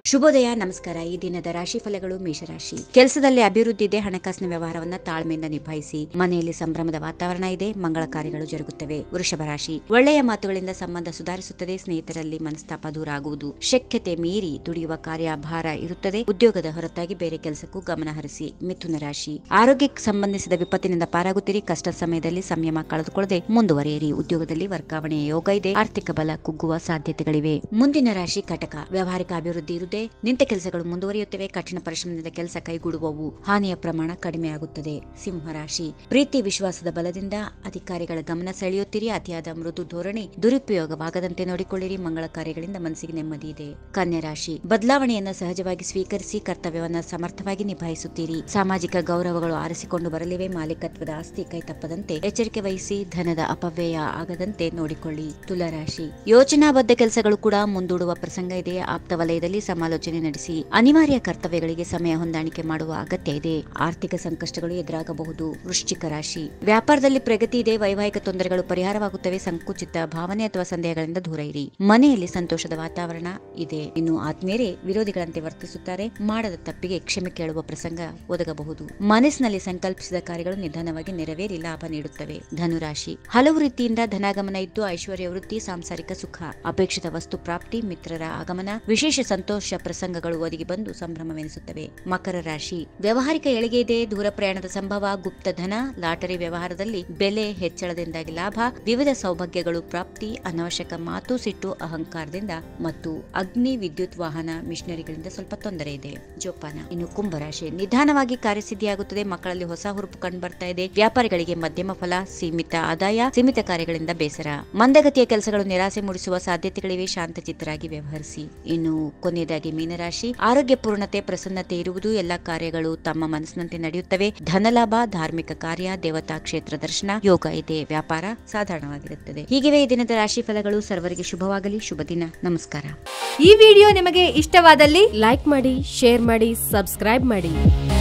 ಶುಭೋದಯ ನಮಸ್ಕಾರ ಈ ದಿನದ ರಾಶಿ ಫಲಗಳು ಮೇಷರಾಶಿ ಕೆಲಸದಲ್ಲಿ ಅಭಿವೃದ್ಧಿ ಇದೆ ಹಣಕಾಸಿನ ವ್ಯವಹಾರವನ್ನ ತಾಳ್ಮೆಯಿಂದ ನಿಭಾಯಿಸಿ ಮನೆಯಲ್ಲಿ ಸಂಭ್ರಮದ ವಾತಾವರಣ ಇದೆ ಮಂಗಳ ಕಾರ್ಯಗಳು ಜರುಗುತ್ತವೆ ವೃಷಭ ರಾಶಿ ಒಳ್ಳೆಯ ಮಾತುಗಳಿಂದ ಸಂಬಂಧ ಸುಧಾರಿಸುತ್ತದೆ ಸ್ನೇಹಿತರಲ್ಲಿ ಮನಸ್ತಾಪ ದೂರ ಆಗುವುದು ಶಕ್ಯತೆ ಮೀರಿ ದುಡಿಯುವ ಕಾರ್ಯ ಭಾರ ಇರುತ್ತದೆ ಉದ್ಯೋಗದ ಹೊರತಾಗಿ ಬೇರೆ ಕೆಲಸಕ್ಕೂ ಗಮನ ಹರಿಸಿ ಮಿಥುನ ರಾಶಿ ಆರೋಗ್ಯಕ್ಕೆ ಸಂಬಂಧಿಸಿದ ವಿಪತ್ತಿನಿಂದ ಪಾರಾಗುತ್ತೀರಿ ಕಷ್ಟ ಸಮಯದಲ್ಲಿ ಸಂಯಮ ಕಳೆದುಕೊಳ್ಳದೆ ಮುಂದುವರಿಯಿರಿ ಉದ್ಯೋಗದಲ್ಲಿ ವರ್ಗಾವಣೆಯ ಯೋಗ ಇದೆ ಆರ್ಥಿಕ ಬಲ ಕುಗ್ಗುವ ಸಾಧ್ಯತೆಗಳಿವೆ ಮುಂದಿನ ರಾಶಿ ಕಟಕ ವ್ಯವಹಾರಿಕ ಅಭಿವೃದ್ಧಿ ಇರುತ್ತದೆ ನಿಂತ ಕೆಲಸಗಳು ಮುಂದುವರಿಯುತ್ತವೆ ಕಠಿಣ ಪರಿಶ್ರಮದಿಂದ ಕೆಲಸ ಕೈಗೂಡುವವು ಹಾನಿಯ ಪ್ರಮಾಣ ಕಡಿಮೆಯಾಗುತ್ತದೆ ಸಿಂಹ ರಾಶಿ ಪ್ರೀತಿ ವಿಶ್ವಾಸದ ಬಲದಿಂದ ಅಧಿಕಾರಿಗಳ ಗಮನ ಸೆಳೆಯುತ್ತೀರಿ ಅತಿಯಾದ ಮೃದು ಧೋರಣೆ ದುರುಪಯೋಗವಾಗದಂತೆ ನೋಡಿಕೊಳ್ಳಿರಿ ಮಂಗಳ ಕಾರ್ಯಗಳಿಂದ ಮನಸ್ಸಿಗೆ ನೆಮ್ಮದಿ ಇದೆ ಕನ್ಯಾ ರಾಶಿ ಬದಲಾವಣೆಯನ್ನ ಸಹಜವಾಗಿ ಸ್ವೀಕರಿಸಿ ಕರ್ತವ್ಯವನ್ನ ಸಮರ್ಥವಾಗಿ ನಿಭಾಯಿಸುತ್ತೀರಿ ಸಾಮಾಜಿಕ ಗೌರವಗಳು ಆರಿಸಿಕೊಂಡು ಬರಲಿವೆ ಮಾಲೀಕತ್ವದ ಆಸ್ತಿ ಕೈ ತಪ್ಪದಂತೆ ಎಚ್ಚರಿಕೆ ವಹಿಸಿ ಧನದ ಅಪವ್ಯಯ ಆಗದಂತೆ ನೋಡಿಕೊಳ್ಳಿ ತುಲಾರಾಶಿ ಯೋಜನಾಬದ್ಧ ಕೆಲಸಗಳು ಕೂಡ ಮುಂದೂಡುವ ಪ್ರಸಂಗ ಇದೆ ಆಪ್ತ ವಲಯದಲ್ಲಿ ಸಮಾಲೋಚನೆ ನಡೆಸಿ ಅನಿವಾರ್ಯ ಕರ್ತವ್ಯಗಳಿಗೆ ಸಮಯ ಹೊಂದಾಣಿಕೆ ಮಾಡುವ ಅಗತ್ಯ ಇದೆ ಆರ್ಥಿಕ ಸಂಕಷ್ಟಗಳು ಎದುರಾಗಬಹುದು ವೃಶ್ಚಿಕ ರಾಶಿ ವ್ಯಾಪಾರದಲ್ಲಿ ಪ್ರಗತಿ ಇದೆ ವೈವಾಹಿಕ ತೊಂದರೆಗಳು ಪರಿಹಾರವಾಗುತ್ತವೆ ಸಂಕುಚಿತ ಭಾವನೆ ಅಥವಾ ಸಂದೇಹಗಳಿಂದ ದೂರ ಇರಿ ಮನೆಯಲ್ಲಿ ಸಂತೋಷದ ವಾತಾವರಣ ಇದೆ ಇನ್ನು ಆತ್ಮೀಯರೇ ವಿರೋಧಿಗಳಂತೆ ವರ್ತಿಸುತ್ತಾರೆ ಮಾಡದ ತಪ್ಪಿಗೆ ಕ್ಷಮೆ ಕೇಳುವ ಪ್ರಸಂಗ ಒದಗಬಹುದು ಮನಸ್ಸಿನಲ್ಲಿ ಸಂಕಲ್ಪಿಸಿದ ಕಾರ್ಯಗಳು ನಿಧಾನವಾಗಿ ನೆರವೇರಿ ಲಾಭ ನೀಡುತ್ತವೆ ಧನುರಾಶಿ ಹಲವು ರೀತಿಯಿಂದ ಧನಾಗಮನ ಇದ್ದು ಐಶ್ವರ್ಯ ವೃತ್ತಿ ಸಾಂಸಾರಿಕ ಸುಖ ಅಪೇಕ್ಷಿತ ವಸ್ತು ಪ್ರಾಪ್ತಿ ಮಿತ್ರರ ಆಗಮನ ವಿಶೇಷ ಸಂತೋಷ ಪ್ರಸಂಗಗಳು ಒದಗಿ ಬಂದು ಸಂಭ್ರಮವೆನಿಸುತ್ತವೆ ಮಕರ ರಾಶಿ ವ್ಯವಹಾರಿಕ ಏಳಿಗೆ ಇದೆ ದೂರ ಪ್ರಯಾಣದ ಸಂಭವ ಗುಪ್ತ ಧನ ಲಾಟರಿ ವ್ಯವಹಾರದಲ್ಲಿ ಬೆಲೆ ಹೆಚ್ಚಳದಿಂದಾಗಿ ಲಾಭ ವಿವಿಧ ಸೌಭಾಗ್ಯಗಳು ಪ್ರಾಪ್ತಿ ಅನವಶ್ಯಕ ಮಾತು ಸಿಟ್ಟು ಅಹಂಕಾರದಿಂದ ಮತ್ತು ಅಗ್ನಿ ವಿದ್ಯುತ್ ವಾಹನ ಮಿಷನರಿಗಳಿಂದ ಸ್ವಲ್ಪ ತೊಂದರೆ ಇದೆ ಜೋಪಾನ ಇನ್ನು ಕುಂಭರಾಶಿ ನಿಧಾನವಾಗಿ ಕಾರ್ಯಸಿದ್ಧಿಯಾಗುತ್ತದೆ ಮಕ್ಕಳಲ್ಲಿ ಹೊಸ ಹುರುಪು ಕಂಡು ಬರ್ತಾ ಇದೆ ವ್ಯಾಪಾರಿಗಳಿಗೆ ಮಧ್ಯಮ ಫಲ ಸೀಮಿತ ಆದಾಯ ಸೀಮಿತ ಕಾರ್ಯಗಳಿಂದ ಬೇಸರ ಮಂದಗತಿಯ ಕೆಲಸಗಳು ನಿರಾಸೆ ಮೂಡಿಸುವ ಸಾಧ್ಯತೆಗಳಿವೆ ಶಾಂತಚಿತ್ತರಾಗಿ ವ್ಯವಹರಿಸಿ ಇನ್ನು ಕೊನೆಯದಾಗಿ ಮೀನರಾಶಿ ಆರೋಗ್ಯ ಪೂರ್ಣತೆ ಪ್ರಸನ್ನತೆ ಇರುವುದು ಎಲ್ಲ ಕಾರ್ಯಗಳು ತಮ್ಮ ಮನಸ್ಸಿನಂತೆ ನಡೆಯುತ್ತವೆ ಧನಲಾಭ ಧಾರ್ಮಿಕ ಕಾರ್ಯ ದೇವತಾ ಕ್ಷೇತ್ರ ದರ್ಶನ ಯೋಗ ಇದೆ ವ್ಯಾಪಾರ ಸಾಧಾರಣವಾಗಿರುತ್ತದೆ ಹೀಗಿವೆ ಈ ದಿನದ ರಾಶಿ ಫಲಗಳು ಸರ್ವರಿಗೆ ಶುಭವಾಗಲಿ ಶುಭ ದಿನ ನಮಸ್ಕಾರ ಈ ವಿಡಿಯೋ ನಿಮಗೆ ಇಷ್ಟವಾದಲ್ಲಿ ಲೈಕ್ ಮಾಡಿ ಶೇರ್ ಮಾಡಿ ಸಬ್ಸ್ಕ್ರೈಬ್ ಮಾಡಿ